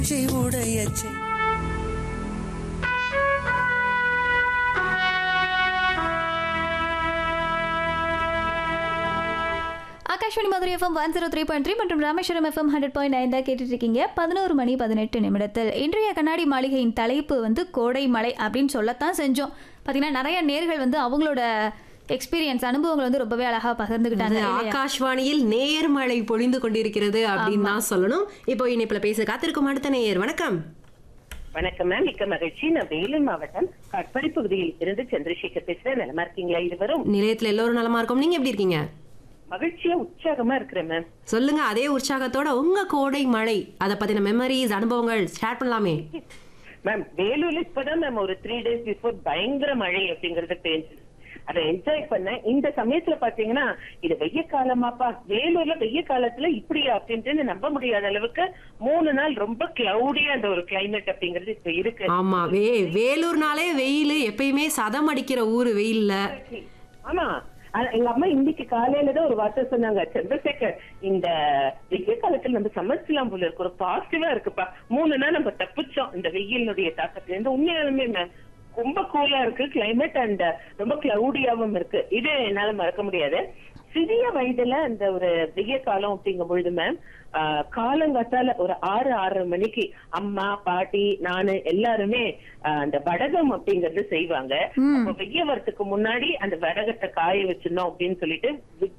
உடையச்சை Akashvani Madurai FM one zero three point three மற்றும் Rameswaram FM hundred point nine தான் கேட்டுட்டு இருக்கீங்க பதினோரு மணி பதினெட்டு நிமிடத்தில் இன்றைய கண்ணாடி மாளிகையின் தலைப்பு வந்து கோடை மலை அப்படின்னு சொல்லத்தான் செஞ்சோம் பார்த்தீங்கன்னா நிறைய நேர்கள் வந்து அவங்களோட எக்ஸ்பீரியன்ஸ் அனுபவங்கள் வந்து ரொம்பவே அழகா பகிர்ந்துக்கிட்டாங்க அது இல்லையா? ஆகாஷ்வாணியில் நேர்மழை பொழிந்து கொண்டிருக்கிறது அப்படின்னு தான் சொல்லணும் இப்போ இணைப்புல பேச காத்திருக்கும் அடுத்த நேயர் வணக்கம் வணக்கம் மேம் மிக்க மகிழ்ச்சி நான் வேலூர் மாவட்டம் கட்படி பகுதியில் இருந்து சந்திரசேகர் பேசுறேன் நலமா இருக்கீங்களா இருவரும் நிலையத்துல எல்லோரும் நலமா இருக்கும் நீங்க எப்படி இருக்கீங்க மகிழ்ச்சியா உற்சாகமா இருக்கிறேன் மேம் சொல்லுங்க அதே உற்சாகத்தோட உங்க கோடை மழை அதை பத்தின மெமரிஸ் அனுபவங்கள் ஷேர் பண்ணலாமே மேம் வேலூர்ல இப்பதான் மேம் ஒரு த்ரீ டேஸ் பிஃபோர் பயங்கர மழை அப்படிங்கறது தெரிஞ்சது அதை என்ஜாய் பண்ணேன் இந்த சமயத்துல பாத்தீங்கன்னா இது வெய்ய காலமாப்பா வேலூர்ல வெய்ய காலத்துல இப்படியா அப்படின்ட்டு நம்ப முடியாத அளவுக்கு மூணு நாள் ரொம்ப கிளவுடியா அந்த ஒரு கிளைமேட் அப்படிங்கிறது இப்ப இருக்கு ஆமா வே வேலூர்னாலே வெயில் எப்பயுமே சதம் அடிக்கிற ஊரு வெயில்ல ஆமா ஆனா, எங்க அம்மா இன்னைக்கு காலையில தான் ஒரு வார்த்தை சொன்னாங்க சந்திரசேகர் இந்த வெய்ய காலத்துல நம்ம சமைச்சலாம் போல இருக்கு ஒரு பாசிட்டிவா இருக்குப்பா மூணு நாள் நம்ம தப்பிச்சோம் இந்த வெயிலினுடைய தாக்கத்துல இருந்து உண்மையாலுமே மேம் ரொம்ப கூலா இருக்கு கிளைமேட் அண்ட் ரொம்ப கிளவுடியாவும் இருக்கு இது என்னால மறக்க முடியாது சிறிய வயதுல அந்த ஒரு வெய்ய காலம் அப்படிங்கும் பொழுது மேம் ஆஹ், காலங்காத்தால ஒரு ஆறு ஆறரை மணிக்கு அம்மா பாட்டி நானு எல்லாருமே ஆஹ், அந்த வடகம் அப்படிங்கறது செய்வாங்க அப்ப வெய்ய வரத்துக்கு முன்னாடி அந்த வடகத்தை காய வச்சிடணும் அப்படின்னு சொல்லிட்டு